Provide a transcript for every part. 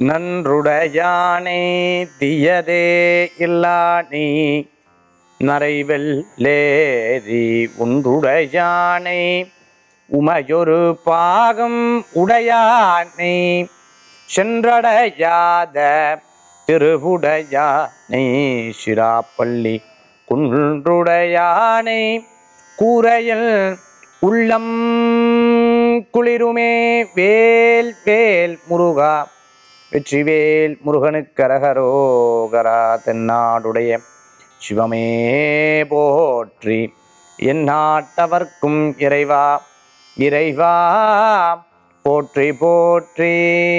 நன்றுடையானே தீயதே இல்லானே நரைவெல்லேரி உண்டுடையானே உமையொரு பாகம் உடையானே சென்றடையாத திருவுடையானே சிராப்பள்ளி குன்றுடையானே கூரையில் உள்ளம் குளிருமே வேல் வேல் முருகா வெற்றிவேல் முருகனுக்கரகரோகரா தென்னாடுடைய சிவமே போற்றி என் நாட்டவர்க்கும் இறைவா இறைவா போற்றி போற்றி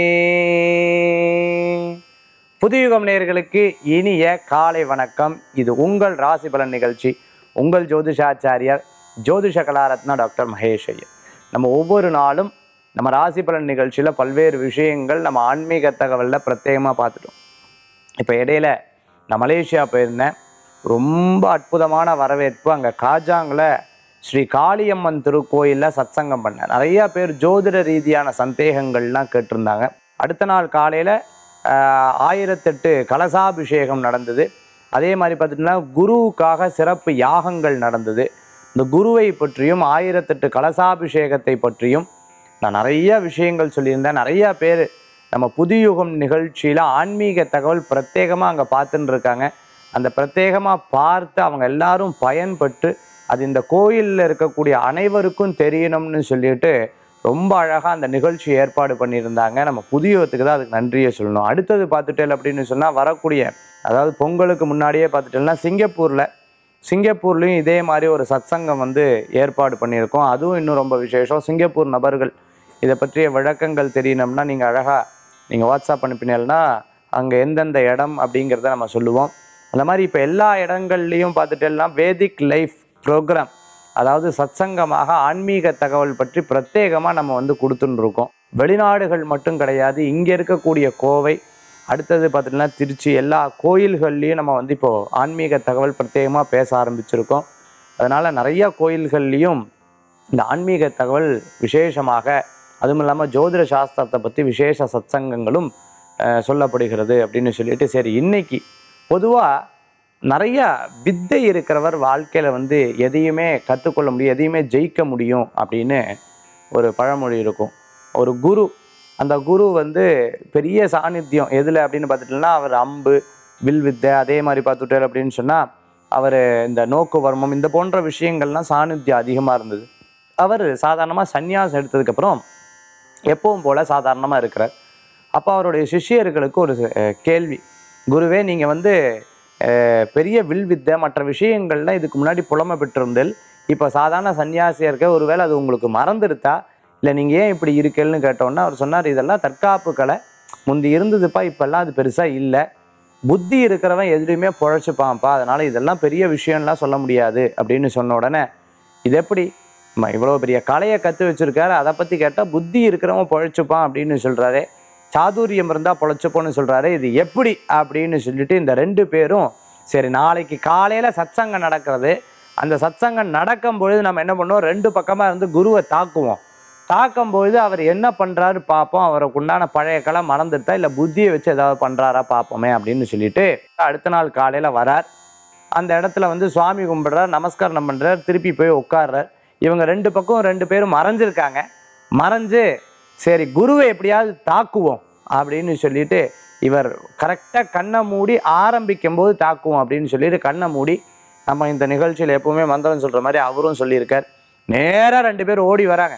புதியுகம் நேயர்களுக்கு இனிய காலை வணக்கம் இது உங்கள் ராசி பலன் நிகழ்ச்சி உங்கள் ஜோதிஷாச்சாரியார் ஜோதிஷ கலாரத்னா டாக்டர் மகேஷ் ஐயர் நம்ம ஒவ்வொரு நாளும் நம்ம ராசி பலன் நிகழ்ச்சியில் பல்வேறு விஷயங்கள் நம்ம ஆன்மீக தகவலில் பிரத்யேகமாக பார்த்துட்டோம் இப்போ இடையில நான் மலேசியா போயிருந்தேன் ரொம்ப அற்புதமான வரவேற்பு அங்கே காஜாங்கில் ஸ்ரீ காளியம்மன் திருக்கோயிலில் சத்சங்கம் பண்ணேன் நிறையா பேர் ஜோதிட ரீதியான சந்தேகங்கள்லாம் கேட்டிருந்தாங்க அடுத்த நாள் காலையில் ஆயிரத்தெட்டு கலசாபிஷேகம் நடந்தது அதே மாதிரி பார்த்துட்டிங்கன்னா குருவுக்காக சிறப்பு யாகங்கள் நடந்தது இந்த குருவை பற்றியும் ஆயிரத்தெட்டு கலசாபிஷேகத்தை பற்றியும் நான் நிறைய விஷயங்கள் சொல்லியிருந்தேன் நிறையா பேர் நம்ம புதியுகம் நிகழ்ச்சியில் ஆன்மீக தகவல் பிரத்யேகமாக அங்கே பார்த்துட்டு இருக்காங்க அந்த பிரத்யேகமாக பார்த்து அவங்க எல்லாரும் பயன்பட்டு அது இந்த கோயிலில் இருக்கக்கூடிய அனைவருக்கும் தெரியணும்னு சொல்லிட்டு ரொம்ப அழகாக அந்த நிகழ்ச்சி ஏற்பாடு பண்ணியிருந்தாங்க நம்ம புதியத்துக்கு தான் அதுக்கு நன்றியை சொல்லணும் அடுத்தது பார்த்துட்டேன் அப்படின்னு சொன்னால் வரக்கூடிய அதாவது பொங்கலுக்கு முன்னாடியே பார்த்துட்டேன்னா சிங்கப்பூரில் சிங்கப்பூர்லேயும் இதே மாதிரி ஒரு சத்சங்கம் வந்து ஏற்பாடு பண்ணியிருக்கோம் அதுவும் இன்னும் ரொம்ப விசேஷம் சிங்கப்பூர் நபர்கள் இதை பற்றிய விளக்கங்கள் தெரியணும்னா நீங்கள் அழகாக நீங்கள் வாட்ஸ்அப் அனுப்பினீங்கன்னா அங்கே எந்தெந்த இடம் அப்படிங்கிறத நம்ம சொல்லுவோம் அந்த மாதிரி இப்போ எல்லா இடங்கள்லையும் பார்த்துட்டேன்னா வேதிக் லைஃப் ப்ரோக்ராம் அதாவது சத்சங்கமாக ஆன்மீக தகவல் பற்றி பிரத்யேகமாக நம்ம வந்து கொடுத்துட்டு இருக்கோம் வெளிநாடுகள் மட்டும் கிடையாது இங்கே இருக்கக்கூடிய கோவை அடுத்தது பார்த்திங்கன்னா திருச்சி எல்லா கோயில்கள்லேயும் நம்ம வந்து இப்போது ஆன்மீக தகவல் பிரத்யேகமாக பேச ஆரம்பிச்சிருக்கோம் அதனால் நிறையா கோயில்கள்லேயும் இந்த ஆன்மீக தகவல் விசேஷமாக அதுவும் இல்லாமல் ஜோதிட சாஸ்திரத்தை பற்றி விசேஷ சத்சங்கங்களும் அஹ், சொல்லப்படுகிறது அப்படின்னு சொல்லிட்டு சரி இன்னைக்கு பொதுவாக நிறைய வித்தை இருக்கிறவர் வாழ்க்கையில் வந்து எதையுமே கற்றுக்கொள்ள முடியும் எதையுமே ஜெயிக்க முடியும் அப்படின்னு ஒரு பழமொழி இருக்கும் ஒரு குரு அந்த குரு வந்து பெரிய சாநித்தியம் எதில் அப்படின்னு பார்த்துட்டோம்னா அவர் அம்பு வில் வித்தை அதே மாதிரி பார்த்துட்டார் அப்படின்னு சொன்னால் அவர் இந்த நோக்கு வர்மம் இந்த போன்ற விஷயங்கள்லாம் சாநித்தியம் அதிகமாக இருந்தது அவர் சாதாரணமாக சந்நியாசம் எடுத்ததுக்கப்புறம் எப்பவும் போல் சாதாரணமாக இருக்கிறார் அப்போ அவருடைய சிஷ்யர்களுக்கு ஒரு அஹ், கேள்வி குருவே நீங்கள் வந்து அஹ், பெரிய வில் வித்தை மற்ற விஷயங்கள்லாம் இதுக்கு முன்னாடி புலமை பெற்றிருந்தல் இப்போ சாதாரண சன்னியாசியாக இருக்க ஒருவேளை அது உங்களுக்கு மறந்துடுத்தா இல்லை நீங்கள் ஏன் இப்படி இருக்கேன்னு கேட்டோன்னா அவர் சொன்னார் இதெல்லாம் தற்காப்பு கலை முந்தி இருந்ததுப்பா இப்போல்லாம் அது பெருசாக இல்லை புத்தி இருக்கிறவன் எதுலையுமே பொழைச்சுப்பான்ப்பா அதனால் இதெல்லாம் பெரிய விஷயம்லாம் சொல்ல முடியாது அப்படின்னு சொன்ன உடனே இது எப்படி ம, இவ்வளோ பெரிய கலையை கற்று வச்சிருக்காரு அதை பற்றி கேட்டால் புத்தி இருக்கிறவன் பொழைச்சுப்பான் அப்படின்னு சொல்கிறாரு சாதுரியம் இருந்தால் பொழைச்சுப்போன்னு சொல்கிறாரு இது எப்படி அப்படின்னு சொல்லிட்டு இந்த ரெண்டு பேரும் சரி நாளைக்கு காலையில் சத்சங்கம் நடக்கிறது அந்த சத்சங்கம் நடக்கும் பொழுது நம்ம என்ன பண்ணுவோம் ரெண்டு பக்கமாக இருந்து குருவை தாக்குவோம் தாக்கும் பொழுது அவர் என்ன பண்ணுறாரு பார்ப்போம் அவருக்கு உண்டான பழைய கலை மறந்துட்டா இல்லை புத்தியை வச்சு ஏதாவது பண்ணுறாரா பார்ப்போமே அப்படின்னு சொல்லிட்டு அடுத்த நாள் காலையில் வரார் அந்த இடத்துல வந்து சுவாமி கும்பிடுறார் நமஸ்காரம் பண்ணுறார் திருப்பி போய் உட்கார்றார் இவங்க ரெண்டு பக்கம் ரெண்டு பேரும் மறைஞ்சிருக்காங்க மறைஞ்சு சரி குருவை எப்படியாவது தாக்குவோம் அப்படின்னு சொல்லிட்டு இவர் கரெக்டாக கண்ணை மூடி ஆரம்பிக்கும் போது தாக்குவோம் அப்படின்னு சொல்லிட்டு கண்ணை மூடி நம்ம இந்த நிகழ்ச்சியில் எப்பவுமே மந்திரம் சொல்கிற மாதிரி அவரும் சொல்லியிருக்கார் நேராக ரெண்டு பேர் ஓடி வராங்க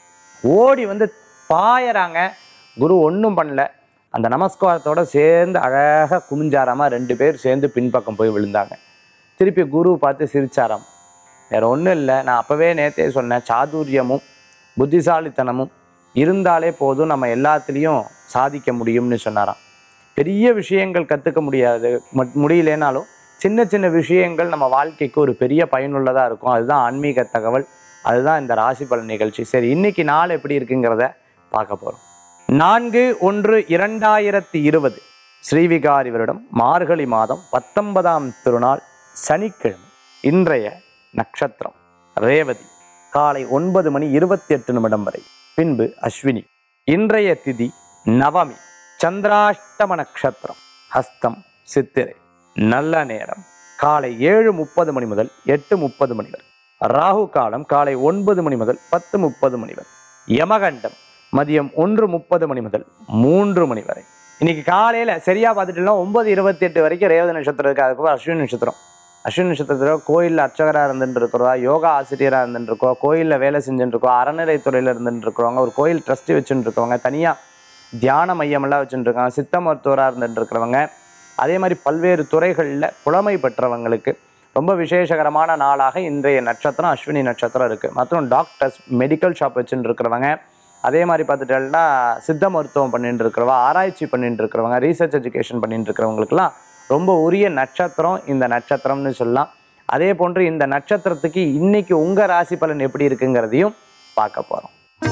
ஓடி வந்து பாயறாங்க குரு ஒன்றும் பண்ணல அந்த நமஸ்காரத்தோட சேர்ந்து அழகாக குமிஞ்சாராமா ரெண்டு பேர் சேர்ந்து பின்பக்கம் போய் விழுந்தாங்க திருப்பி குரு பார்த்து சிரிச்சாராம் வேற ஒன்றும் இல்லை நான் அப்போவே நேத்தே சொன்னேன் சாதுரியமும் புத்திசாலித்தனமும் இருந்தாலே போதும் நம்ம எல்லாத்துலேயும் சாதிக்க முடியும்னு சொன்னாராம் பெரிய விஷயங்கள் கற்றுக்க முடியாது மட்- முடியலனாலும் சின்ன சின்ன விஷயங்கள் நம்ம வாழ்க்கைக்கு ஒரு பெரிய பயனுள்ளதாக இருக்கும் அதுதான் ஆன்மீக தகவல் அதுதான் இந்த ராசி பலன் நிகழ்ச்சி சரி இன்னைக்கு நாள் எப்படி இருக்குங்கிறத பார்க்க போகிறோம் நான்கு ஒன்று இரண்டாயிரத்தி இருபது ஸ்ரீவிகாரி வருடம் மார்கழி மாதம் பத்தொன்பதாம் திருநாள் சனிக்கிழமை இன்றைய நட்சத்திரம் ரேவதி காலை ஒன்பது மணி இருபத்தி எட்டு நிமிடம் வரை பின்பு அஸ்வினி இன்றைய திதி நவமி சந்திராஷ்டம நட்சத்திரம் ஹஸ்தம் சித்திரை நல்ல நேரம் காலை ஏழு முப்பது மணி முதல் எட்டு முப்பது மணி வரை ராகு காலம் காலை ஒன்பது மணி முதல் பத்து முப்பது மணி வரை யமகண்டம் மதியம் ஒன்று முப்பது மணி முதல் மூன்று மணி வரை இன்னைக்கு காலையில சரியா பார்த்துட்டோம்னா ஒன்பது இருபத்தி எட்டு வரைக்கும் ரேவதி நட்சத்திரம் இருக்கு அதுக்கப்புறம் அஸ்வினி நட்சத்திரம் அஸ்வினி நட்சத்திரத்தில் கோயிலில் அர்ச்சகராக இருந்துட்டு இருக்கிறோம் யோகா ஆசிரியராக இருந்துட்டு இருக்கோம் கோயிலில் வேலை செஞ்சுட்டு இருக்கோம் அறநிலைத்துறையில் இருந்துட்டு இருக்கிறவங்க ஒரு கோயில் ட்ரஸ்ட் வச்சுட்டு இருக்கவங்க தனியாக தியான மையமெல்லாம் வச்சுட்டு இருக்காங்க சித்த மருத்துவராக இருந்துட்டு இருக்கிறவங்க அதே மாதிரி பல்வேறு துறைகளில் புலமை பெற்றவங்களுக்கு ரொம்ப விசேஷகரமான நாளாக இன்றைய நட்சத்திரம் அஸ்வினி நட்சத்திரம் இருக்குது மற்றும் டாக்டர்ஸ் மெடிக்கல் ஷாப் வச்சுட்டு இருக்கிறவங்க அதே மாதிரி பார்த்துட்டோம்னா சித்த மருத்துவம் பண்ணிட்டு இருக்கிறவங்க ஆராய்ச்சி பண்ணிட்டு இருக்கிறவங்க ரீசர்ச் எஜுகேஷன் பண்ணிட்டு இருக்கிறவங்களுக்குலாம் ரொம்ப உரிய நட்சத்திரம் இந்த நட்சத்திரம்னு சொல்லலாம் அதே போன்று இந்த நட்சத்திரத்துக்கு இன்னைக்கு உங்கள் ராசி பலன் எப்படி இருக்குங்கிறதையும் பார்க்க போகிறோம்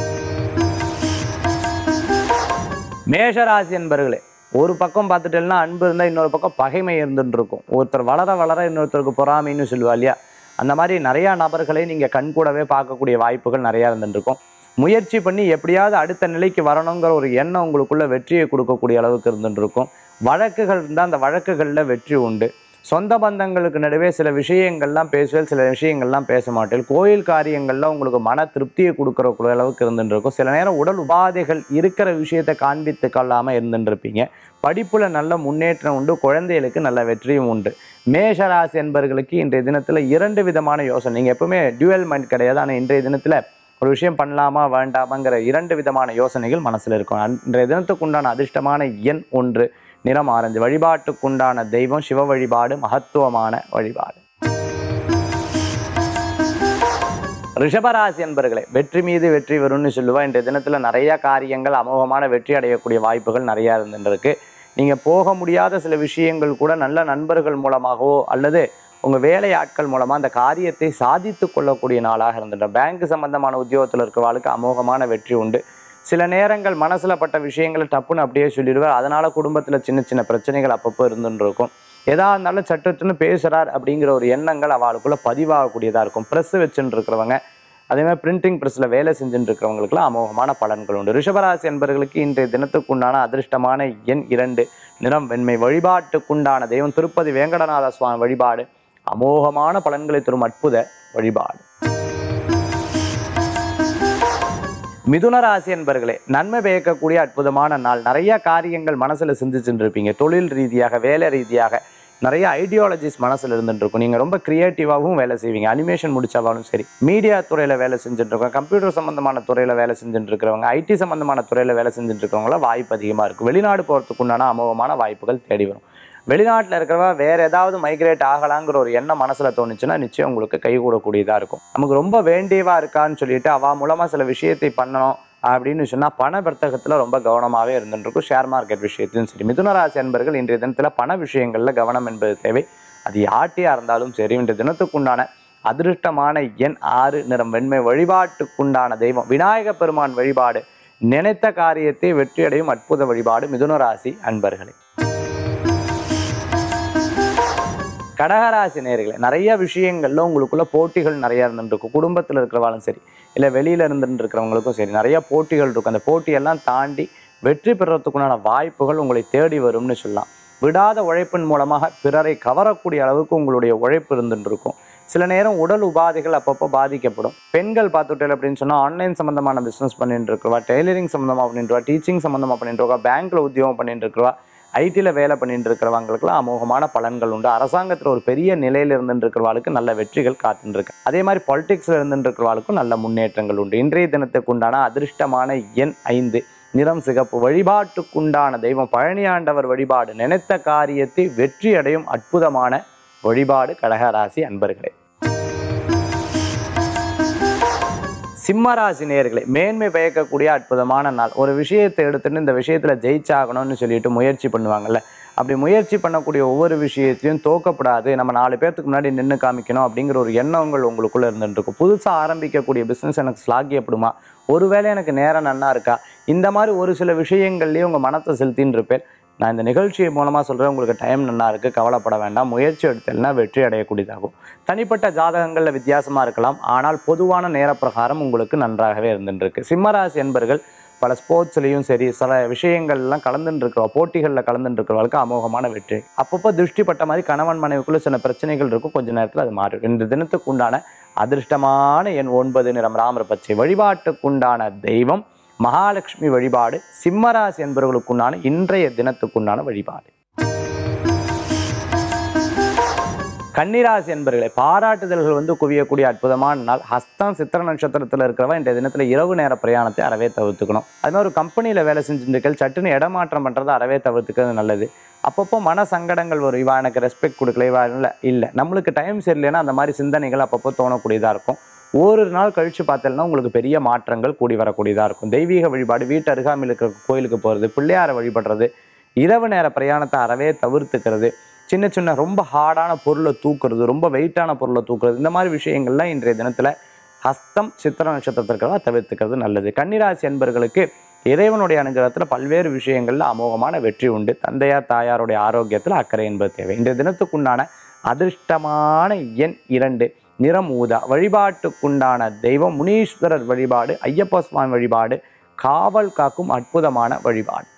மேஷராசி என்பர்களே ஒரு பக்கம் பார்த்துட்டேன்னா அன்பு இருந்தால் இன்னொரு பக்கம் பகைமை இருந்துட்டு இருக்கும் ஒருத்தர் வளர வளர இன்னொருத்தருக்கு பொறாமைன்னு சொல்லுவா இல்லையா அந்த மாதிரி நிறையா நபர்களை நீங்கள் கண்கூடவே பார்க்கக்கூடிய வாய்ப்புகள் நிறையா இருந்துட்டு இருக்கும் முயற்சி பண்ணி எப்படியாவது அடுத்த நிலைக்கு வரணுங்கிற ஒரு எண்ணம் உங்களுக்குள்ள வெற்றியை கொடுக்கக்கூடிய அளவுக்கு இருந்துட்டு இருக்கும் வழக்குகள் இருந்தால் அந்த வழக்குகளில் வெற்றி உண்டு சொந்த பந்தங்களுக்கு நடுவே சில விஷயங்கள்லாம் பேசுவேன் சில விஷயங்கள்லாம் பேச மாட்டேன் கோயில் காரியங்கள்ல உங்களுக்கு மன திருப்தியை கொடுக்குற அளவுக்கு இருந்துட்டு இருக்கும் சில நேரம் உடல் உபாதைகள் இருக்கிற விஷயத்தை காண்பித்து கொள்ளாமல் இருந்துட்டு இருப்பீங்க படிப்புல நல்ல முன்னேற்றம் உண்டு குழந்தைகளுக்கு நல்ல வெற்றியும் உண்டு மேஷராசி என்பவர்களுக்கு இன்றைய தினத்துல இரண்டு விதமான யோசனை நீங்க எப்பவுமே டியூவல் மைண்ட் கிடையாது ஆனால் இன்றைய தினத்துல ஒரு விஷயம் பண்ணலாமா வேண்டாமாங்கிற இரண்டு விதமான யோசனைகள் மனசுல இருக்கும் இன்றைய தினத்துக்கு உண்டான அதிர்ஷ்டமான எண் ஒன்று நிறம் ஆரஞ்சு வழிபாட்டுக்குண்டான தெய்வம் சிவ வழிபாடு மகத்துவமான வழிபாடு ரிஷபராசி என்பர்களே வெற்றி மீது வெற்றி வரும்னு சொல்லுவா இன்றைய தினத்துல நிறைய காரியங்கள் அமோகமான வெற்றி அடையக்கூடிய வாய்ப்புகள் நிறைய இருந்துருக்கு நீங்க போக முடியாத சில விஷயங்கள் கூட நல்ல நண்பர்கள் மூலமாகவோ அல்லது உங்க வேலை ஆட்கள் மூலமா அந்த காரியத்தை சாதித்து கொள்ளக்கூடிய நாளாக இருந்துட்டு பேங்க் சம்பந்தமான உத்தியோகத்தில் இருக்கிறவாளுக்கு அமோகமான வெற்றி உண்டு சில நேரங்கள் மனசுல பட்ட விஷயங்களை டப்புன்னு அப்படியே சொல்லிடுவார் அதனால குடும்பத்துல சின்ன சின்ன பிரச்சனைகள் அப்பப்போ இருந்துட்டு இருக்கும் எதா இருந்தாலும் சட்டத்துன்னு பேசுறார் அப்படிங்கிற ஒரு எண்ணங்கள் அவளுக்குள்ள பதிவாகக்கூடியதா இருக்கும் ப்ரெஸ் வச்சுட்டு இருக்கிறவங்க அதே மாதிரி பிரிண்டிங் ப்ரெஸ்ஸில் வேலை செஞ்சுட்டு இருக்கிறவங்களுக்குலாம் அமோகமான பலன்கள் உண்டு ரிஷபராசி என்பவர்களுக்கு இன்றைய தினத்துக்குண்டான அதிர்ஷ்டமான எண் இரண்டு நிறம் வெண்மை வழிபாட்டுக்குண்டான தெய்வம் திருப்பதி வேங்கடநாத சுவாமி வழிபாடு அமோகமான பலன்களை தரும் அற்புத வழிபாடு மிதுன ராசி என்பர்களே நன்மை பயக்கக்கூடிய அற்புதமான நாள் நிறைய காரியங்கள் மனசுல சிந்திச்சுட்டு இருப்பீங்க தொழில் ரீதியாக வேலை ரீதியாக நிறைய ஐடியாலஜிஸ் மனசுல இருந்துட்டு இருக்கும் நீங்க ரொம்ப கிரியேட்டிவாகவும் வேலை செய்வீங்க அனிமேஷன் முடிச்சாலும் சரி மீடியா துறையில வேலை செஞ்சுட்டு இருக்கோம் கம்ப்யூட்டர் சம்பந்தமான துறையில வேலை செஞ்சுட்டு இருக்கிறவங்க ஐடி சம்பந்தமான துறையில வேலை செஞ்சுட்டு இருக்கிறவங்கள வாய்ப்பு அதிகமா இருக்கு வெளிநாடு போறதுக்கு உண்டான அமோகமான வாய்ப்புகள் தேடி வரும் வெளிநாட்டில் இருக்கிறவ வேற ஏதாவது மைக்ரேட் ஆகலாங்கிற ஒரு எண்ணம் மனசுல தோணுச்சுன்னா நிச்சயம் உங்களுக்கு கைகூடக்கூடியதா இருக்கும் நமக்கு ரொம்ப வேண்டியவா இருக்கான்னு சொல்லிட்டு அவ மூலமா சில விஷயத்தை பண்ணணும் அப்படின்னு சொன்னா பண வர்த்தகத்துல ரொம்ப கவனமாவே இருந்துட்டு இருக்கும் ஷேர் மார்க்கெட் விஷயத்திலும் சரி மிதுனராசி அன்பர்கள் இன்றைய தினத்துல பண விஷயங்கள்ல கவனம் என்பது தேவை அது யாட்டியா இருந்தாலும் சரி இன்றைய தினத்துக்குண்டான அதிருஷ்டமான எண் ஆறு நிறம் வெண்மை வழிபாட்டுக்குண்டான தெய்வம் விநாயக பெருமான் வழிபாடு நினைத்த காரியத்தை வெற்றியடையும் அற்புத வழிபாடு மிதுனராசி அன்பர்களே கடகராசி நேர்களே நிறைய விஷயங்கள்ல உங்களுக்குள்ள போட்டிகள் நிறைய இருந்துட்டு இருக்கும் குடும்பத்தில் இருக்கிறவாலும் சரி இல்லை வெளியில இருந்துட்டு இருக்கிறவங்களுக்கும் சரி நிறைய போட்டிகள் இருக்கும் அந்த போட்டியெல்லாம் தாண்டி வெற்றி பெறத்துக்குண்டான வாய்ப்புகள் உங்களை தேடி வரும்னு சொல்லலாம் விடாத உழைப்பின் மூலமாக பிறரை கவரக்கூடிய அளவுக்கு உங்களுடைய உழைப்பு இருந்துட்டு இருக்கும் சில நேரம் உடல் உபாதைகள் அப்பப்போ பாதிக்கப்படும் பெண்கள் பார்த்துட்டேன் அப்படின்னு சொன்னால் ஆன்லைன் சம்மந்தமான பிஸ்னஸ் பண்ணிட்டு இருக்கிறவா டெய்லரிங் சம்மந்தமாக பண்ணிட்டுருவா டீச்சிங் சம்மந்தமாக பண்ணிட்டு இருக்கா பேங்க்ல உத்தியோகம் பண்ணிட்டு இருக்கிறவா ஐடியில் வேலை பண்ணிட்டு இருக்கிறவங்களுக்குலாம் அமோகமான பலன்கள் உண்டு அரசாங்கத்தில் ஒரு பெரிய நிலையில் இருந்துட்டு இருக்கிறவாளுக்கு நல்ல வெற்றிகள் காத்துட்டு இருக்கு அதே மாதிரி பாலிடிக்ஸில் இருந்துட்டு இருக்கிறவாளுக்கும் நல்ல முன்னேற்றங்கள் உண்டு இன்றைய தினத்துக்கு உண்டான அதிர்ஷ்டமான எண் ஐந்து நிறம் சிகப்பு வழிபாட்டுக்குண்டான தெய்வம் பழனியாண்டவர் வழிபாடு நினைத்த காரியத்தை வெற்றி அடையும் அற்புதமான வழிபாடு கடகராசி அன்பர்களே சிம்மராசி நேர்களே மேன்மை பயக்கக்கூடிய அற்புதமான நாள் ஒரு விஷயத்தை எடுத்துட்டு இந்த விஷயத்துல ஜெயிச்சாகணும்னு சொல்லிட்டு முயற்சி பண்ணுவாங்கல்ல அப்படி முயற்சி பண்ணக்கூடிய ஒவ்வொரு விஷயத்தையும் தோக்கப்படாது நம்ம நாலு பேர்த்துக்கு முன்னாடி நின்று காமிக்கணும் அப்படிங்கிற ஒரு எண்ணங்கள் உங்களுக்குள்ள இருந்துட்டு இருக்கும் புதுசாக ஆரம்பிக்கக்கூடிய பிஸ்னஸ் எனக்கு ஸ்லாகியப்படுமா ஒருவேளை எனக்கு நேரம் நன்னா இருக்கா இந்த மாதிரி ஒரு சில விஷயங்கள்லேயே உங்கள் மனத்தை செலுத்தின்னு இருப்பேன் நான் இந்த நிகழ்ச்சி மூலமாக சொல்கிறேன் உங்களுக்கு டைம் நல்லா இருக்குது கவலைப்பட வேண்டாம் முயற்சி எடுத்தேன்னா வெற்றி அடையக்கூடியதாகும் தனிப்பட்ட ஜாதகங்களில் வித்தியாசமாக இருக்கலாம் ஆனால் பொதுவான நேரப்பிரகாரம் உங்களுக்கு நன்றாகவே இருந்துருக்கு சிம்மராசி என்பர்கள் பல ஸ்போர்ட்ஸ்லேயும் சரி சில விஷயங்கள்லாம் கலந்துட்டு இருக்கிற போட்டிகளில் கலந்துட்டு இருக்கிறவங்களுக்கு அமோகமான வெற்றி அப்பப்போ திருஷ்டி பட்ட மாதிரி கணவன் மனைவிக்குள்ள சில பிரச்சனைகள் இருக்கும் கொஞ்ச நேரத்தில் அது மாறிடும் இந்த தினத்துக்கு உண்டான அதிர்ஷ்டமான எண் ஒன்பது நிறம் ராமர் பச்சை வழிபாட்டுக்குண்டான தெய்வம் மகாலட்சுமி வழிபாடு சிம்மராசி என்பவர்களுக்குண்டான இன்றைய தினத்துக்குண்டான வழிபாடு கன்னிராசி என்பர்களை பாராட்டுதல்கள் வந்து குவியக்கூடிய அற்புதமான நாள் ஹஸ்தம் சித்திர நட்சத்திரத்தில் இருக்கிறவன் இந்த தினத்தில் இரவு நேர பிரயாணத்தை அறவே தவிர்த்துக்கணும் அது மாதிரி ஒரு கம்பெனியில் வேலை செஞ்சுட்டு சட்டுன்னு இடமாற்றம் பண்ணுறதை அறவே தவிர்த்துக்கிறது நல்லது அப்பப்போ மன சங்கடங்கள் வரும் இவா எனக்கு ரெஸ்பெக்ட் கொடுக்கல இவா இல்லை இல்லை நம்மளுக்கு டைம் சரியில்லைன்னா அந்த மாதிரி சிந்தனைகள் அப்பப்போ தோணக்கூடியதாக இருக்கும் ஒரு நாள் கழித்து பார்த்தீங்கன்னா உங்களுக்கு பெரிய மாற்றங்கள் கூடி வரக்கூடியதாக இருக்கும் தெய்வீக வழிபாடு வீட்டு அருகாமையில் இருக்கிற கோயிலுக்கு போகிறது பிள்ளையாரை வழிபடுறது இரவு நேர பிரயாணத்தை அறவே தவிர்த்துக்கிறது சின்ன சின்ன ரொம்ப ஹார்டான பொருளை தூக்குறது ரொம்ப வெயிட்டான பொருளை தூக்குறது இந்த மாதிரி விஷயங்கள்லாம் இன்றைய தினத்தில் ஹஸ்தம் சித்திர நட்சத்திரத்திற்கெல்லாம் தவிர்த்துக்கிறது நல்லது கன்னிராசி என்பர்களுக்கு இறைவனுடைய அனுகிரகத்தில் பல்வேறு விஷயங்களில் அமோகமான வெற்றி உண்டு தந்தையார் தாயாருடைய ஆரோக்கியத்தில் அக்கறை என்பது தேவை இன்றைய தினத்துக்குண்டான அதிர்ஷ்டமான எண் இரண்டு நிறம் ஊதா வழிபாட்டுக்குண்டான தெய்வம் முனீஸ்வரர் வழிபாடு ஐயப்ப சுவாமி வழிபாடு காவல் காக்கும் அற்புதமான வழிபாடு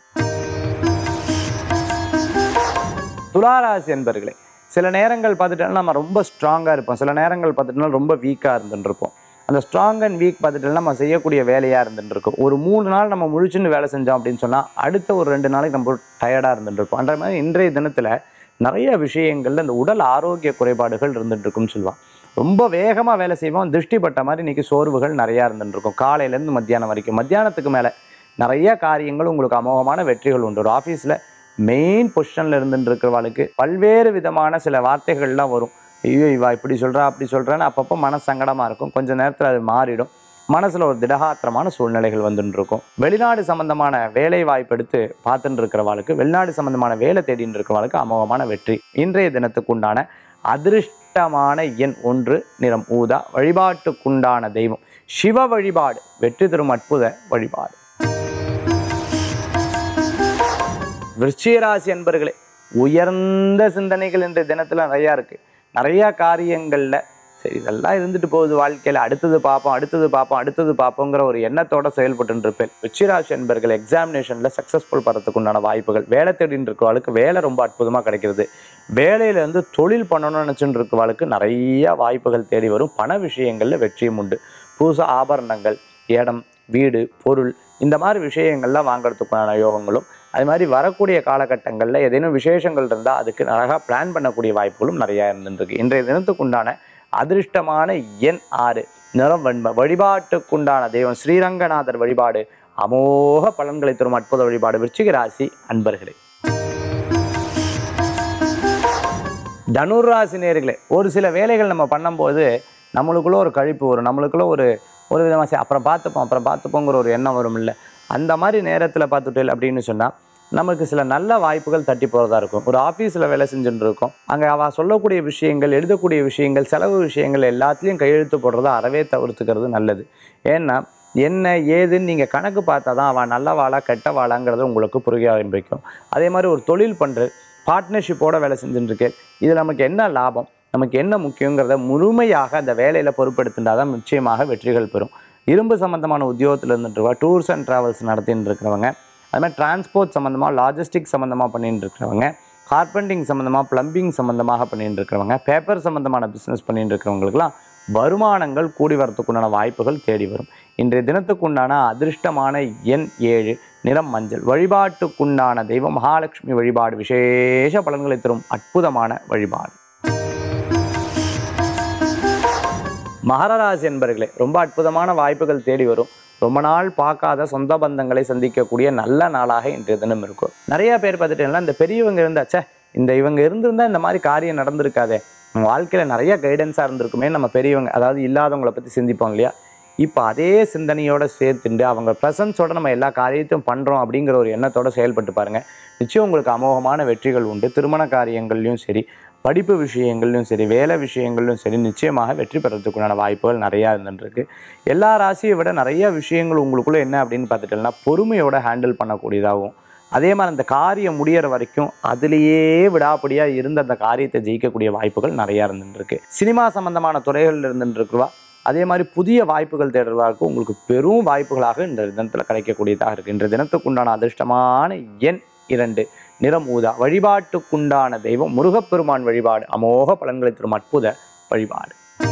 துளாராசி என்பர்களே சில நேரங்கள் பார்த்துட்டோம்னா நம்ம ரொம்ப ஸ்ட்ராங்காக இருப்போம் சில நேரங்கள் பார்த்துட்டோம்னா ரொம்ப வீக்காக இருந்துட்டு இருப்போம் அந்த ஸ்ட்ராங் அண்ட் வீக் பார்த்துட்டோம்னா நம்ம செய்யக்கூடிய வேலையாக இருந்துட்டு இருக்கும் ஒரு மூணு நாள் நம்ம முழிச்சுன்னு வேலை செஞ்சோம் அப்படின்னு சொன்னால் அடுத்த ஒரு ரெண்டு நாளைக்கு நம்ம டயர்டாக இருந்துட்டு இருப்போம் அந்த மாதிரி இன்றைய தினத்தில் நிறைய விஷயங்கள்ல இந்த உடல் ஆரோக்கிய குறைபாடுகள் இருந்துட்டு இருக்கும்னு சொல்லுவான் ரொம்ப வேகமாக வேலை செய்வோம் திருஷ்டி பட்ட மாதிரி இன்னைக்கு சோர்வுகள் நிறையா இருந்துட்டு இருக்கும் காலையிலேருந்து மத்தியானம் வரைக்கும் மத்தியானத்துக்கு மேலே நிறைய காரியங்கள் உங்களுக்கு அமோகமான வெற்றிகள் உண்டு ஒரு ஆஃபீஸில் மெயின் பொசிஷனில் இருந்துட்டு இருக்கிறவாளுக்கு பல்வேறு விதமான சில வார்த்தைகள்லாம் வரும் ஐயோ இவா இப்படி சொல்கிறா அப்படி சொல்கிறான்னு அப்பப்போ மன சங்கடமாக இருக்கும் கொஞ்ச நேரத்தில் அது மாறிடும் மனசில் ஒரு திடகாத்திரமான சூழ்நிலைகள் வந்துட்டு இருக்கும் வெளிநாடு சம்பந்தமான வேலை வாய்ப்பு எடுத்து பார்த்துட்டு இருக்கிறவாளுக்கு வெளிநாடு சம்பந்தமான வேலை தேடிட்டு இருக்கிறவாளுக்கு அமோகமான வெற்றி இன்றைய தினத்துக்கு உண்டான அதிர்ஷ்டமான எண் ஒன்று நிறம் ஊதா வழிபாட்டுக்குண்டான தெய்வம் சிவ வழிபாடு வெற்றி தரும் அற்புத வழிபாடு விருச்சிகராசி என்பர்களே உயர்ந்த சிந்தனைகள் இன்றைய தினத்தில் நிறையா இருக்குது நிறையா காரியங்களில் சரி இதெல்லாம் இருந்துட்டு போகுது வாழ்க்கையில் அடுத்தது பார்ப்போம் அடுத்தது பார்ப்போம் அடுத்தது பார்ப்போங்கிற ஒரு எண்ணத்தோட செயல்பட்டு இருப்பேன் விருச்சிகராசி என்பர்கள் எக்ஸாமினேஷனில் சக்ஸஸ்ஃபுல் படுறதுக்கு உண்டான வாய்ப்புகள் வேலை தேடின்னு இருக்கிறவளுக்கு வேலை ரொம்ப அற்புதமாக கிடைக்கிறது வேலையிலேருந்து தொழில் பண்ணணும்னு நினச்சிட்டு இருக்கிறவளுக்கு நிறைய வாய்ப்புகள் தேடி வரும் பண விஷயங்களில் வெற்றியும் உண்டு புதுசாக ஆபரணங்கள் இடம் வீடு பொருள் இந்த மாதிரி விஷயங்கள்லாம் வாங்குறதுக்கான யோகங்களும் அது மாதிரி வரக்கூடிய காலகட்டங்களில் ஏதேனும் விசேஷங்கள் இருந்தால் அதுக்கு அழகாக பிளான் பண்ணக்கூடிய வாய்ப்புகளும் நிறையா இருந்துருக்கு இன்றைய தினத்துக்கு உண்டான அதிர்ஷ்டமான எண் ஆறு நிறம் வெண்மை வழிபாட்டுக்குண்டான தெய்வம் ஸ்ரீரங்கநாதர் வழிபாடு அமோக பலன்களை தரும் அற்புத வழிபாடு விருச்சிக ராசி அன்பர்களே தனுராசி நேர்களே ஒரு சில வேலைகள் நம்ம பண்ணும்போது நம்மளுக்குள்ள ஒரு கழிப்பு வரும் நம்மளுக்குள்ள ஒரு ஒரு விதமாக சரி அப்புறம் பார்த்துப்போம் அப்புறம் பார்த்துப்போங்கிற ஒரு எண்ணம் வரும் இல்லை அந்த மாதிரி நேரத்தில் பார்த்துட்டு அப்படின்னு சொன்னால் நமக்கு சில நல்ல வாய்ப்புகள் தட்டி போகிறதா இருக்கும் ஒரு ஆஃபீஸில் வேலை செஞ்சுட்டு இருக்கோம் அங்கே அவள் சொல்லக்கூடிய விஷயங்கள் எழுதக்கூடிய விஷயங்கள் செலவு விஷயங்கள் எல்லாத்துலேயும் கையெழுத்து போடுறத அறவே தவிர்த்துக்கிறது நல்லது ஏன்னா என்ன ஏதுன்னு நீங்கள் கணக்கு பார்த்தா தான் அவள் நல்லவாளா கெட்டவாளாங்கிறது உங்களுக்கு புரிய ஆரம்பிக்கும் அதே மாதிரி ஒரு தொழில் பண்ணுறது பார்ட்னர்ஷிப்போட வேலை செஞ்சுட்டு இருக்கு இது நமக்கு என்ன லாபம் நமக்கு என்ன முக்கியங்கிறத முழுமையாக அந்த வேலையில் பொறுப்பெடுத்துட்டால் தான் நிச்சயமாக வெற்றிகள் பெறும் இரும்பு சம்மந்தமான உத்தியோகத்தில் இருந்துட்டு டூர்ஸ் அண்ட் ட்ராவல்ஸ் நடத்தின்னு இருக்கிறவங்க அது மாதிரி டிரான்ஸ்போர்ட் சம்மந்தமாக லாஜிஸ்டிக் சம்மந்தமாக பண்ணிட்டு இருக்கிறவங்க கார்பெண்டிங் சம்மந்தமாக ப்ளம்பிங் சம்மந்தமாக பண்ணிட்டு இருக்கிறவங்க பேப்பர் சம்மந்தமான பிஸ்னஸ் பண்ணிட்டு இருக்கிறவங்களுக்குலாம் வருமானங்கள் கூடி வரத்துக்குண்டான வாய்ப்புகள் தேடி வரும் இன்றைய தினத்துக்குண்டான அதிர்ஷ்டமான எண் ஏழு நிறம் மஞ்சள் வழிபாட்டுக்குண்டான தெய்வம் மகாலட்சுமி வழிபாடு விசேஷ பலன்களை தரும் அற்புதமான வழிபாடு மகரராசி என்பர்களே ரொம்ப அற்புதமான வாய்ப்புகள் தேடி வரும் ரொம்ப நாள் பார்க்காத சொந்த பந்தங்களை சந்திக்கக்கூடிய நல்ல நாளாக இன்றைய தினம் இருக்கும் நிறைய பேர் பார்த்துட்டீங்கன்னா இந்த பெரியவங்க இருந்தாச்சே இந்த இவங்க இருந்திருந்தா இந்த மாதிரி காரியம் நடந்திருக்காதே நம்ம வாழ்க்கையில் நிறைய கைடன்ஸாக இருந்திருக்குமே நம்ம பெரியவங்க அதாவது இல்லாதவங்களை பற்றி சிந்திப்போம் இல்லையா இப்போ அதே சிந்தனையோட சேர்த்துண்டு அவங்க ப்ரெசன்ஸோட நம்ம எல்லா காரியத்தையும் பண்ணுறோம் அப்படிங்கிற ஒரு எண்ணத்தோட செயல்பட்டு பாருங்கள் நிச்சயம் உங்களுக்கு அமோகமான வெற்றிகள் உண்டு திருமண காரியங்கள்லையும் சரி படிப்பு விஷயங்கள்லையும் சரி வேலை விஷயங்கள்லையும் சரி நிச்சயமாக வெற்றி பெறத்துக்குண்டான வாய்ப்புகள் நிறையா இருந்துருக்கு எல்லா ராசியை விட நிறைய விஷயங்கள் உங்களுக்குள்ள என்ன அப்படின்னு பார்த்துட்டோம்னா பொறுமையோட ஹேண்டில் பண்ணக்கூடியதாகவும் அதே மாதிரி அந்த காரியம் முடியிற வரைக்கும் அதுலேயே விடாப்படியாக இருந்து அந்த காரியத்தை ஜெயிக்கக்கூடிய வாய்ப்புகள் நிறையா இருந்துருக்கு சினிமா சம்பந்தமான துறைகளில் இருந்துருக்குவா அதே மாதிரி புதிய வாய்ப்புகள் தேடுறவர்களுக்கு உங்களுக்கு பெரும் வாய்ப்புகளாக இந்த தினத்தில் கிடைக்கக்கூடியதாக இருக்குது இன்றைய தினத்துக்குண்டான அதிர்ஷ்டமான எண் இரண்டு நிறம் ஊதா வழிபாட்டுக்குண்டான தெய்வம் முருகப்பெருமான் வழிபாடு அமோக பலன்களை தரும் அற்புத வழிபாடு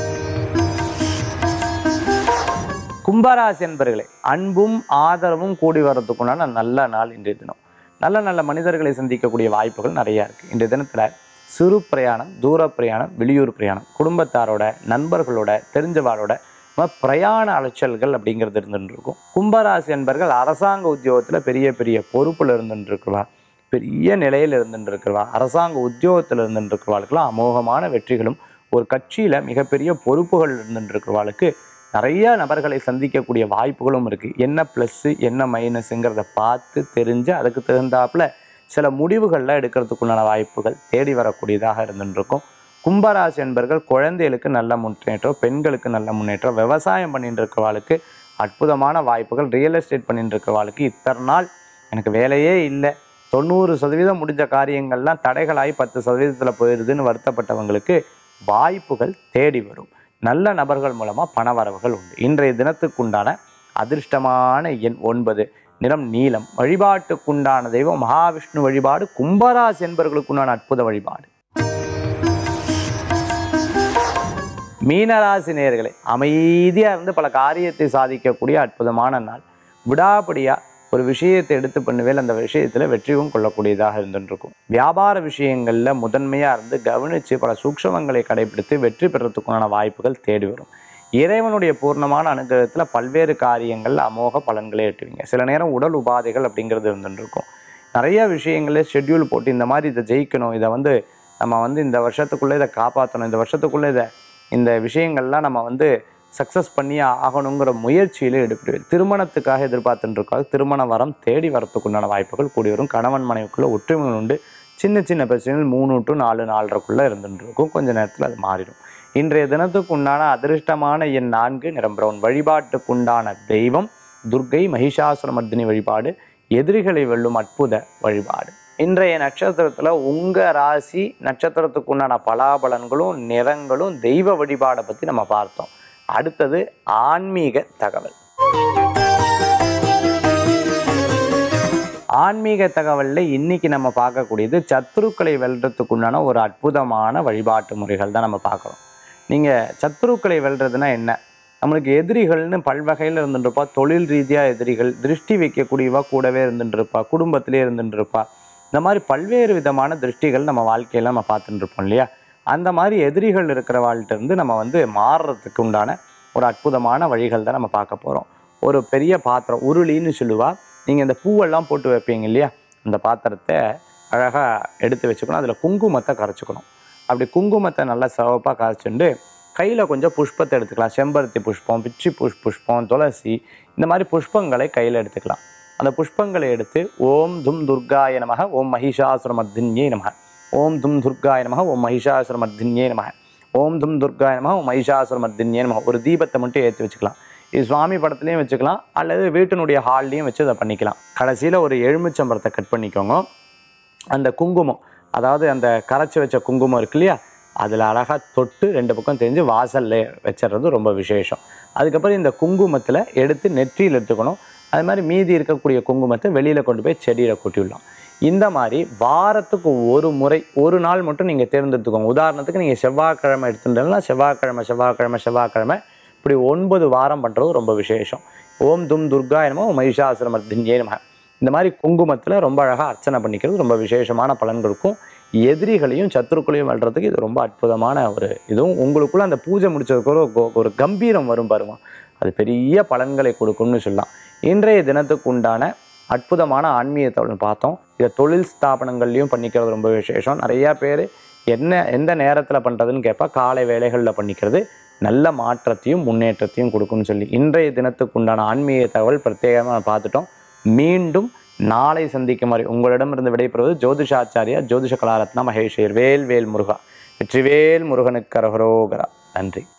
கும்பராசி என்பர்களே அன்பும் ஆதரவும் கூடி வர்றதுக்குண்டான நல்ல நாள் இன்றைய தினம் நல்ல நல்ல மனிதர்களை சந்திக்கக்கூடிய வாய்ப்புகள் நிறையா இருக்குது இன்றைய தினத்தில் சிறு பிரயாணம் தூர பிரயாணம் வெளியூர் பிரயாணம் குடும்பத்தாரோட நண்பர்களோட தெரிஞ்சவாளோட இந்த மாதிரி பிரயாண அலைச்சல்கள் அப்படிங்கிறது இருந்துட்டு இருக்கும் கும்பராசி என்பர்கள் அரசாங்க உத்தியோகத்தில் பெரிய பெரிய பொறுப்பில் இருந்துட்டு இருக்கிறவா பெரிய நிலையில் இருந்துட்டு இருக்கிறவா அரசாங்க உத்தியோகத்தில் இருந்துட்டு இருக்கிறவாளுக்கெல்லாம் அமோகமான வெற்றிகளும் ஒரு கட்சியில் மிகப்பெரிய பொறுப்புகள் இருந்துட்டு இருக்கிறவாளுக்கு நிறைய நபர்களை சந்திக்கக்கூடிய வாய்ப்புகளும் இருக்குது என்ன ப்ளஸ்ஸு என்ன மைனஸுங்கிறத பார்த்து தெரிஞ்சு அதுக்கு தகுந்தாப்புல சில முடிவுகளில் எடுக்கிறதுக்குண்டான வாய்ப்புகள் தேடி வரக்கூடியதாக இருந்துட்டு இருக்கும் கும்பராசி என்பர்கள் குழந்தைகளுக்கு நல்ல முன்னேற்றம் பெண்களுக்கு நல்ல முன்னேற்றம் விவசாயம் பண்ணிட்டு இருக்கிறவாளுக்கு அற்புதமான வாய்ப்புகள் ரியல் எஸ்டேட் பண்ணிட்டு இருக்கிறவாளுக்கு இத்தனை நாள் எனக்கு வேலையே இல்லை தொண்ணூறு சதவீதம் முடிஞ்ச காரியங்கள்லாம் தடைகளாகி பத்து சதவீதத்தில் போயிடுதுன்னு வருத்தப்பட்டவங்களுக்கு வாய்ப்புகள் தேடி வரும் நல்ல நபர்கள் மூலமாக பணவரவுகள் உண்டு இன்றைய தினத்துக்குண்டான அதிர்ஷ்டமான எண் ஒன்பது நிறம் நீலம் வழிபாட்டுக்குண்டான தெய்வம் மகாவிஷ்ணு வழிபாடு கும்பராசி என்பவர்களுக்குண்டான அற்புத வழிபாடு மீனராசி நேயர்களே அமைதியாக இருந்து பல காரியத்தை சாதிக்கக்கூடிய அற்புதமான நாள் விடாபடியாக ஒரு விஷயத்தை எடுத்து பண்ணுவேல் அந்த விஷயத்தில் வெற்றியும் கொள்ளக்கூடியதாக இருந்துருக்கும் வியாபார விஷயங்களில் முதன்மையாக இருந்து கவனித்து பல சூக்ஷமங்களை கடைபிடித்து வெற்றி பெறத்துக்குண்டான வாய்ப்புகள் தேடி வரும் இறைவனுடைய பூர்ணமான அனுகிரகத்தில் பல்வேறு காரியங்கள் அமோக பலன்களை எட்டுவீங்க சில நேரம் உடல் உபாதைகள் அப்படிங்கிறது இருந்துருக்கும் நிறைய விஷயங்களே ஷெட்யூல் போட்டு இந்த மாதிரி இதை ஜெயிக்கணும் இதை வந்து நம்ம வந்து இந்த வருஷத்துக்குள்ளே இதை காப்பாற்றணும் இந்த வருஷத்துக்குள்ளே இதை இந்த விஷயங்கள்லாம் நம்ம வந்து சக்ஸஸ் பண்ணி ஆகணுங்கிற முயற்சியில் ஈடுபடுவேன் திருமணத்துக்காக எதிர்பார்த்துட்டு இருக்காது திருமண வரம் தேடி வரத்துக்குண்டான வாய்ப்புகள் கூடி வரும் கணவன் மனைவிக்குள்ள ஒற்றுமைகள் உண்டு சின்ன சின்ன பிரச்சனைகள் மூணு டு நாலு நாலரைக்குள்ளே இருந்துட்டு இருக்கும் கொஞ்ச நேரத்தில் அது மாறிடும் இன்றைய தினத்துக்கு உண்டான அதிர்ஷ்டமான எண் நான்கு நிறம் பிரவுன் வழிபாட்டுக்குண்டான தெய்வம் துர்க்கை மகிஷாசுரமர்தினி வழிபாடு எதிரிகளை வெல்லும் அற்புத வழிபாடு இன்றைய நட்சத்திரத்தில் உங்கள் ராசி நட்சத்திரத்துக்கு உண்டான பலாபலன்களும் நிறங்களும் தெய்வ வழிபாடை பற்றி நம்ம பார்த்தோம் அடுத்தது ஆன்மீக தகவல் ஆன்மீக தகவலில் இன்னைக்கு நம்ம பார்க்கக்கூடியது சத்துருக்களை வெல்றதுக்கு உண்டான ஒரு அற்புதமான வழிபாட்டு முறைகள் தான் நம்ம பார்க்குறோம் நீங்கள் சத்துருக்களை வெல்றதுன்னா என்ன நம்மளுக்கு எதிரிகள்னு பல்வகையில் இருந்துட்டுருப்பா தொழில் ரீதியாக எதிரிகள் திருஷ்டி வைக்கக்கூடியவா கூடவே இருந்துட்டு இருப்பா குடும்பத்திலே இருந்துட்டு இருப்பா இந்த மாதிரி பல்வேறு விதமான திருஷ்டிகள் நம்ம வாழ்க்கையில் நம்ம பார்த்துட்டு இருப்போம் இல்லையா அந்த மாதிரி எதிரிகள் இருக்கிற வாழ்கிட்ட இருந்து நம்ம வந்து மாறுறதுக்கு உண்டான ஒரு அற்புதமான வழிகள் தான் நம்ம பார்க்க போகிறோம் ஒரு பெரிய பாத்திரம் உருளின்னு சொல்லுவா நீங்கள் இந்த பூவெல்லாம் போட்டு வைப்பீங்க இல்லையா அந்த பாத்திரத்தை அழகாக எடுத்து வச்சுக்கணும் அதில் குங்குமத்தை கரைச்சிக்கணும் அப்படி குங்குமத்தை நல்லா சிவப்பாக கரைச்சிண்டு கையில் கொஞ்சம் புஷ்பத்தை எடுத்துக்கலாம் செம்பருத்தி புஷ்பம் பிச்சி புஷ் புஷ்பம் துளசி இந்த மாதிரி புஷ்பங்களை கையில் எடுத்துக்கலாம் அந்த புஷ்பங்களை எடுத்து ஓம் தும் துர்காய நமக ஓம் மகிஷாசுரமர்தின்யே நமக ஓம் தும் துர்காய நமக ஓம் மகிஷாசுரமர்தின்யே நமக ஓம் தும் துர்காய நமக ஓம் மகிஷாசுரமர்தின்யே நமக ஒரு தீபத்தை மட்டும் ஏற்றி வச்சுக்கலாம் இது சுவாமி படத்துலையும் வச்சுக்கலாம் அல்லது வீட்டினுடைய ஹால்லையும் வச்சு அதை பண்ணிக்கலாம் கடைசியில் ஒரு எலுமிச்சம்பழத்தை கட் பண்ணிக்கோங்க அந்த குங்குமம் அதாவது அந்த கரைச்சி வச்ச குங்குமம் இருக்கு இல்லையா அதில் அழகாக தொட்டு ரெண்டு பக்கம் தெரிஞ்சு வாசலில் வச்சிடுறது ரொம்ப விசேஷம் அதுக்கப்புறம் இந்த குங்குமத்தில் எடுத்து நெற்றியில் எடுத்துக்கணும் அது மாதிரி மீதி இருக்கக்கூடிய குங்குமத்தை வெளியில் கொண்டு போய் செடியில் கொட்டிவிடலாம் இந்த மாதிரி வாரத்துக்கு ஒரு முறை ஒரு நாள் மட்டும் நீங்கள் தேர்ந்தெடுத்துக்கோங்க உதாரணத்துக்கு நீங்கள் செவ்வாய்க்கிழமை எடுத்துட்டீங்கன்னா செவ்வாய்க்கிழமை செவ்வாய்க்கிழமை செவ்வாய்க்கிழமை இப்படி ஒன்பது வாரம் பண்ணுறது ரொம்ப விசேஷம் ஓம் தும் துர்கா என்னமோ மகிஷாசுரமர்தின்யே நம இந்த மாதிரி குங்குமத்தில் ரொம்ப அழகாக அர்ச்சனை பண்ணிக்கிறது ரொம்ப விசேஷமான பலன் கொடுக்கும் எதிரிகளையும் சத்துருக்களையும் வெல்றதுக்கு இது ரொம்ப அற்புதமான ஒரு இதுவும் உங்களுக்குள்ள அந்த பூஜை முடிச்சதுக்கு ஒரு கோ- ஒரு கம்பீரம் வரும் பாருங்க அது பெரிய பலன்களை கொடுக்கும்னு சொல்லலாம் இன்றைய தினத்துக்கு உண்டான அற்புதமான ஆன்மீக தகவல் பார்த்தோம் இதை தொழில் ஸ்தாபனங்கள்லையும் பண்ணிக்கிறது ரொம்ப விசேஷம் நிறையா பேர் என்ன எந்த நேரத்தில் பண்ணுறதுன்னு கேட்பா காலை வேலைகளில் பண்ணிக்கிறது நல்ல மாற்றத்தையும் முன்னேற்றத்தையும் கொடுக்கும்னு சொல்லி இன்றைய தினத்துக்கு உண்டான ஆன்மீக தகவல் பிரத்யேகமாக பார்த்துட்டோம் மீண்டும் நாளை சந்திக்கும் வரை உங்களிடமிருந்து விடைபெறுவது ஜோதிஷாச்சாரியா ஜோதிஷ கலாரத்னா மகேஷர் வேல் வேல் முருகா வெற்றிவேல் முருகனுக்கு கரகரோகரா நன்றி